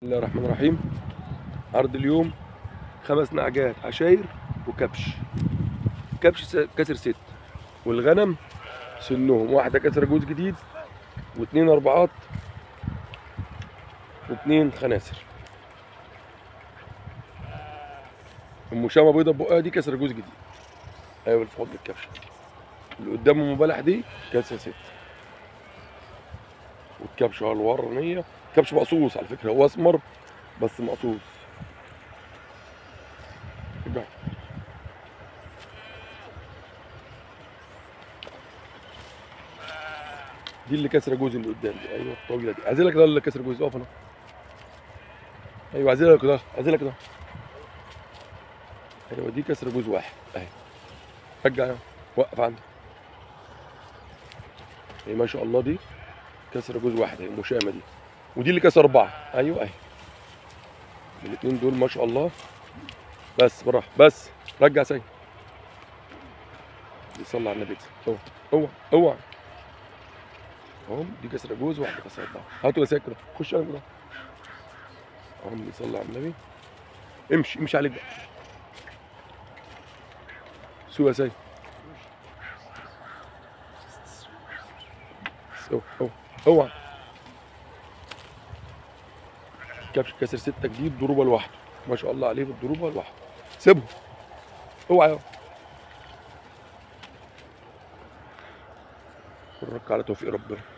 بسم الله الرحمن الرحيم عرض اليوم خمس نعجات عشاير وكبش كبش س- كسر ست والغنم سنهم واحدة كسر جوز جديد واثنين أربعات واثنين خناسر أم شامة بيضة بقها دي كسر جوز جديد أيوة اللي في حضن الكبش اللي قدام أم بلح دي كسر ست والكبش على الورانية كبش مقصوص على فكرة هو أسمر بس مقصوص ارجع. دي اللي كسر جوز اللي قدام دي ايوه الطويله دي عايزين لك ده اللي كسر جوز اقف انا ايوه عايزين لك ده عايزين لك ده ايوه دي كسر جوز واحد اهي رجع يا وقف عندك اهي ما شاء الله دي كسر جوز واحد اهي مشامه دي ودي اللي كسر اربعه ايوه اهي الاثنين دول ما شاء الله بس بالراحه بس رجع سيد يصلي على النبي اوعى اوعى اوعى اهم دي كسر جوز واحده كسر اربعه هاتوا يا ساكر خش انا كده اهم يصلي على النبي امشي امشي عليك بقى سوى يا سيد اوعى اوعى اوعى كبش كسر ستة جديد ضروبة لوحده ما شاء الله عليه في الضروبة لوحده سيبه اوعى يا ونرك على توفيق ربنا